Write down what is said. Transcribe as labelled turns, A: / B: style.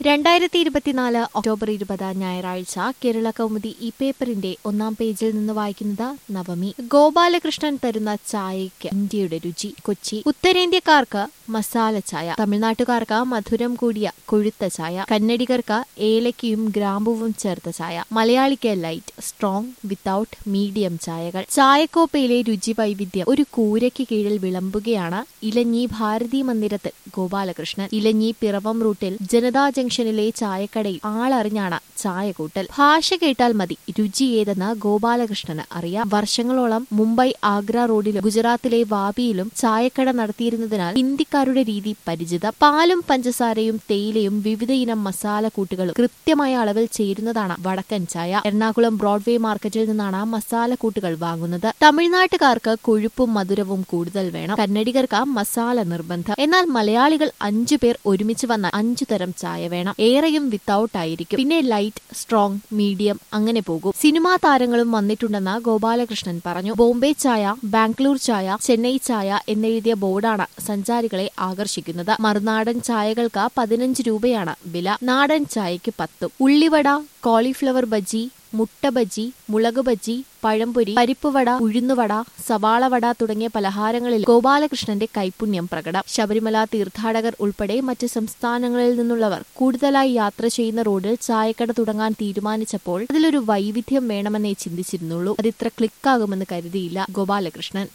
A: രണ്ടായിരത്തി ഇരുപത്തിനാല് ഒക്ടോബർ ഇരുപത് ഞായറാഴ്ച കേരള കൗമുദി ഈ പേപ്പറിന്റെ ഒന്നാം പേജിൽ നിന്ന് വായിക്കുന്നത് നവമി ഗോപാലകൃഷ്ണൻ തരുന്ന ചായയ്ക്ക് ഇന്ത്യയുടെ രുചി കൊച്ചി ഉത്തരേന്ത്യക്കാർക്ക് മസാല ചായ തമിഴ്നാട്ടുകാർക്ക് മധുരം കൂടിയ കൊഴുത്ത ചായ കന്നഡികർക്ക് ഏലക്കയും ഗ്രാമ്പുവും ചേർത്ത ചായ മലയാളിക്ക് ലൈറ്റ് സ്ട്രോങ് വിത്തൌട്ട് മീഡിയം ചായകൾ ചായക്കോപ്പയിലെ രുചി വൈവിധ്യം ഒരു കൂരയ്ക്ക് കീഴിൽ വിളമ്പുകയാണ് ഇലഞ്ഞി ഭാരതി മന്ദിരത്തിൽ ഗോപാലകൃഷ്ണൻ ഇലഞ്ഞി പിറവം റൂട്ടിൽ ജനതാ ജംഗ്ഷനിലെ ചായക്കടയിൽ ആളറിഞ്ഞാണ് ചായ കൂട്ടൽ ഭാഷ കേട്ടാൽ മതി രുചി ഏതെന്ന് ഗോപാലകൃഷ്ണന് അറിയാം വർഷങ്ങളോളം മുംബൈ ആഗ്ര റോഡിലും ഗുജറാത്തിലെ വാബിയിലും ചായക്കട നടത്തിയിരുന്നതിനാൽ ഹിന്ദിക്കാരുടെ രീതി പരിചിതം പാലും പഞ്ചസാരയും തേയിലയും വിവിധ ഇനം മസാല കൂട്ടുകളും കൃത്യമായ അളവിൽ ചേരുന്നതാണ് വടക്കൻ ചായ എറണാകുളം ബ്രോഡ്വേ മാർക്കറ്റിൽ നിന്നാണ് മസാല കൂട്ടുകൾ വാങ്ങുന്നത് തമിഴ്നാട്ടുകാർക്ക് കൊഴുപ്പും മധുരവും കൂടുതൽ വേണം കന്നഡികർക്ക് മസാല നിർബന്ധം എന്നാൽ മലയാളികൾ അഞ്ചു പേർ ഒരുമിച്ച് വന്നാൽ അഞ്ചു തരം ചായ വേണം ഏറെയും വിത്തൌട്ട് ആയിരിക്കും പിന്നെ ലൈറ്റ് സ്ട്രോങ് മീഡിയം അങ്ങനെ പോകും സിനിമാ താരങ്ങളും വന്നിട്ടുണ്ടെന്ന് ഗോപാലകൃഷ്ണൻ പറഞ്ഞു ബോംബെ ചായ ബാംഗ്ലൂർ ചായ ചെന്നൈ ചായ എന്നെഴുതിയ ബോർഡാണ് സഞ്ചാരികളെ ആകർഷിക്കുന്നത് മറുനാടൻ ചായകൾക്ക് പതിനഞ്ച് രൂപയാണ് വില നാടൻ ചായയ്ക്ക് പത്തും ഉള്ളിവട കോളിഫ്ലവർ ബജി മുട്ട ബജി മുളക് ബജി പഴംപൊരി പരിപ്പുവട ഉഴുന്നുവട സവാളവട തുടങ്ങിയ പലഹാരങ്ങളിൽ ഗോപാലകൃഷ്ണന്റെ കൈപുണ്യം പ്രകടം ശബരിമല തീർത്ഥാടകർ ഉൾപ്പെടെ മറ്റ് സംസ്ഥാനങ്ങളിൽ നിന്നുള്ളവർ കൂടുതലായി യാത്ര ചെയ്യുന്ന റോഡിൽ ചായക്കട തുടങ്ങാൻ തീരുമാനിച്ചപ്പോൾ അതിലൊരു വൈവിധ്യം വേണമെന്നേ ചിന്തിച്ചിരുന്നുള്ളൂ അതിത്ര ക്ലിക്കാകുമെന്ന് കരുതിയില്ല ഗോപാലകൃഷ്ണൻ